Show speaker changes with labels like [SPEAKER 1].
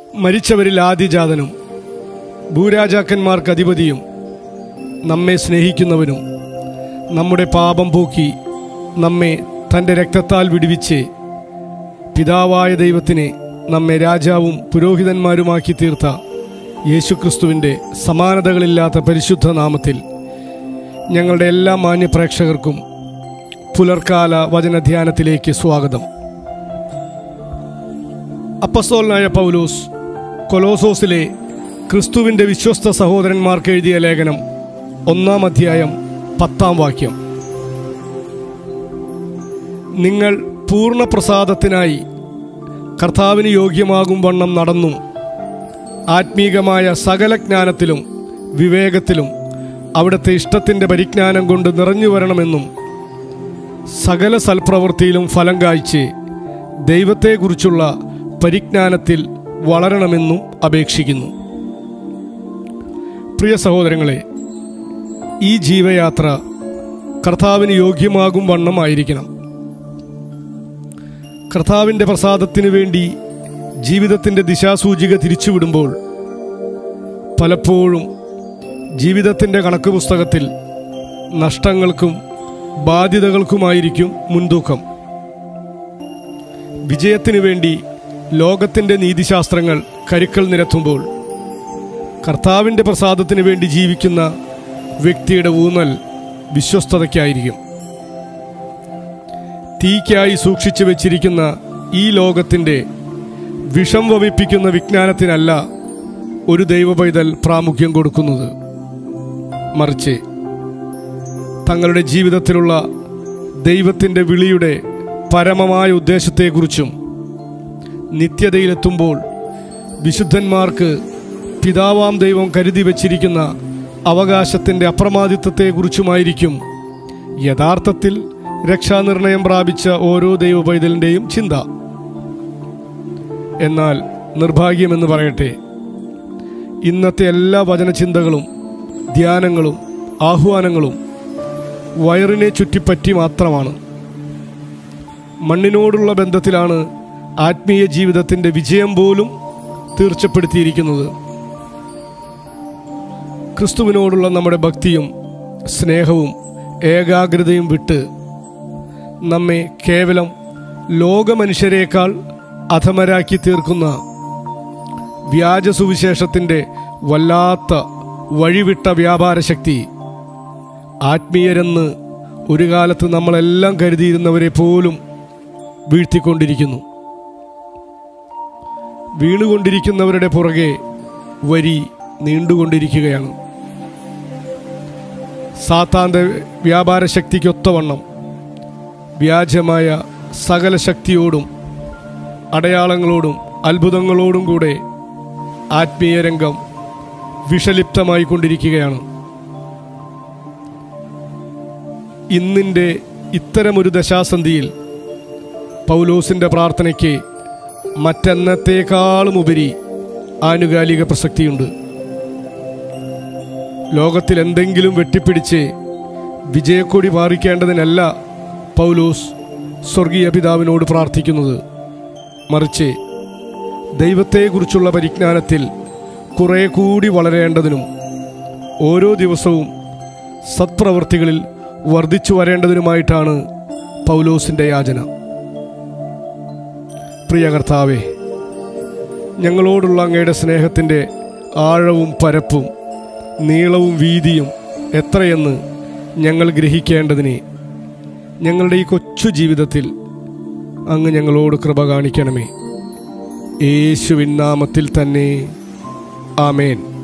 [SPEAKER 1] മരിച്ചവരിൽ ആദ്യജാതനും ഭൂരാജാക്കന്മാർക്ക് അധിപതിയും നമ്മെ സ്നേഹിക്കുന്നവനും നമ്മുടെ പാപം പോക്കി നമ്മെ തൻ്റെ രക്തത്താൽ വിടുവിച്ച് പിതാവായ ദൈവത്തിനെ നമ്മെ രാജാവും പുരോഹിതന്മാരുമാക്കി തീർത്ത യേശുക്രിസ്തുവിൻ്റെ സമാനതകളില്ലാത്ത പരിശുദ്ധ നാമത്തിൽ ഞങ്ങളുടെ എല്ലാ മാന്യപ്രേക്ഷകർക്കും പുലർക്കാല വചനധ്യാനത്തിലേക്ക് സ്വാഗതം അപ്പസ്തോലനായ പൗലോസ് കൊലോസോസിലെ ക്രിസ്തുവിൻ്റെ വിശ്വസ്ത സഹോദരന്മാർക്ക് എഴുതിയ ലേഖനം ഒന്നാം അധ്യായം പത്താം വാക്യം നിങ്ങൾ പൂർണ്ണ പ്രസാദത്തിനായി കർത്താവിന് യോഗ്യമാകും വണ്ണം നടന്നും ആത്മീകമായ സകല ജ്ഞാനത്തിലും വിവേകത്തിലും അവിടുത്തെ ഇഷ്ടത്തിൻ്റെ പരിജ്ഞാനം കൊണ്ട് നിറഞ്ഞു വരണമെന്നും സകല സൽപ്രവൃത്തിയിലും ഫലം കായ്ച്ച് ദൈവത്തെക്കുറിച്ചുള്ള പരിജ്ഞാനത്തിൽ വളരണമെന്നും അപേക്ഷിക്കുന്നു പ്രിയ സഹോദരങ്ങളെ ഈ ജീവയാത്ര കർത്താവിന് യോഗ്യമാകും വണ്ണമായിരിക്കണം കർത്താവിൻ്റെ പ്രസാദത്തിനു വേണ്ടി ജീവിതത്തിൻ്റെ ദിശാസൂചിക തിരിച്ചുവിടുമ്പോൾ പലപ്പോഴും ജീവിതത്തിൻ്റെ കണക്ക് പുസ്തകത്തിൽ നഷ്ടങ്ങൾക്കും ബാധ്യതകൾക്കുമായിരിക്കും മുൻതൂക്കം വിജയത്തിനു വേണ്ടി ലോകത്തിൻ്റെ നീതിശാസ്ത്രങ്ങൾ കരുക്കൾ നിരത്തുമ്പോൾ കർത്താവിൻ്റെ പ്രസാദത്തിനു വേണ്ടി ജീവിക്കുന്ന വ്യക്തിയുടെ ഊന്നൽ വിശ്വസ്തതയ്ക്കായിരിക്കും തീക്കായി സൂക്ഷിച്ചു വെച്ചിരിക്കുന്ന ഈ ലോകത്തിൻ്റെ വിഷം വമിപ്പിക്കുന്ന വിജ്ഞാനത്തിനല്ല ഒരു ദൈവപൈതൽ പ്രാമുഖ്യം കൊടുക്കുന്നത് മറിച്ച് തങ്ങളുടെ ജീവിതത്തിലുള്ള ദൈവത്തിൻ്റെ വിളിയുടെ പരമമായ ഉദ്ദേശത്തെക്കുറിച്ചും നിത്യതയിലെത്തുമ്പോൾ വിശുദ്ധന്മാർക്ക് പിതാവാം ദൈവം കരുതി വച്ചിരിക്കുന്ന അവകാശത്തിൻ്റെ അപ്രമാദിത്വത്തെക്കുറിച്ചുമായിരിക്കും യഥാർത്ഥത്തിൽ രക്ഷാനിർണയം പ്രാപിച്ച ഓരോ ദൈവപൈതലിൻ്റെയും ചിന്ത എന്നാൽ നിർഭാഗ്യമെന്ന് പറയട്ടെ ഇന്നത്തെ എല്ലാ വചനചിന്തകളും ധ്യാനങ്ങളും ആഹ്വാനങ്ങളും വയറിനെ ചുറ്റിപ്പറ്റി മാത്രമാണ് മണ്ണിനോടുള്ള ബന്ധത്തിലാണ് ആത്മീയ ജീവിതത്തിൻ്റെ വിജയം പോലും തീർച്ചപ്പെടുത്തിയിരിക്കുന്നത് ക്രിസ്തുവിനോടുള്ള നമ്മുടെ ഭക്തിയും സ്നേഹവും ഏകാഗ്രതയും വിട്ട് നമ്മെ കേവലം ലോകമനുഷ്യരെക്കാൾ അധമരാക്കി തീർക്കുന്ന വ്യാജ സുവിശേഷത്തിൻ്റെ വല്ലാത്ത വഴിവിട്ട വ്യാപാരശക്തി ആത്മീയരെന്ന് ഒരു കാലത്ത് നമ്മളെല്ലാം കരുതിയിരുന്നവരെ പോലും വീഴ്ത്തിക്കൊണ്ടിരിക്കുന്നു വീണുകൊണ്ടിരിക്കുന്നവരുടെ പുറകെ വരി നീണ്ടുകൊണ്ടിരിക്കുകയാണ് സാത്താന്റെ വ്യാപാര ശക്തിക്കൊത്തവണ്ണം വ്യാജമായ സകല ശക്തിയോടും അടയാളങ്ങളോടും അത്ഭുതങ്ങളോടും കൂടെ ആത്മീയ രംഗം വിഷലിപ്തമായി കൊണ്ടിരിക്കുകയാണ് ഇന്നിൻ്റെ ഇത്തരമൊരു ദശാസന്ധിയിൽ പൗലോസിൻ്റെ പ്രാർത്ഥനയ്ക്ക് മറ്റെന്നത്തേക്കാളും ഉപരി ആനുകാലിക പ്രസക്തിയുണ്ട് ലോകത്തിൽ എന്തെങ്കിലും വെട്ടിപ്പിടിച്ച് വിജയക്കൊടി പാറിക്കേണ്ടതിനല്ല പൗലോസ് സ്വർഗീയ പിതാവിനോട് പ്രാർത്ഥിക്കുന്നത് മറിച്ച് ദൈവത്തെക്കുറിച്ചുള്ള പരിജ്ഞാനത്തിൽ കുറെ കൂടി വളരേണ്ടതിനും ഓരോ ദിവസവും സത്പ്രവൃത്തികളിൽ വർദ്ധിച്ചു വരേണ്ടതിനുമായിട്ടാണ് പൗലോസിൻ്റെ യാചന പ്രിയ കർത്താവേ ഞങ്ങളോടുള്ള അങ്ങയുടെ സ്നേഹത്തിൻ്റെ ആഴവും പരപ്പും നീളവും വീതിയും എത്രയെന്ന് ഞങ്ങൾ ഗ്രഹിക്കേണ്ടതിനെ ഞങ്ങളുടെ ഈ കൊച്ചു ജീവിതത്തിൽ അങ്ങ് ഞങ്ങളോട് കൃപ കാണിക്കണമേ യേശുവിൻ നാമത്തിൽ തന്നെ ആമേൻ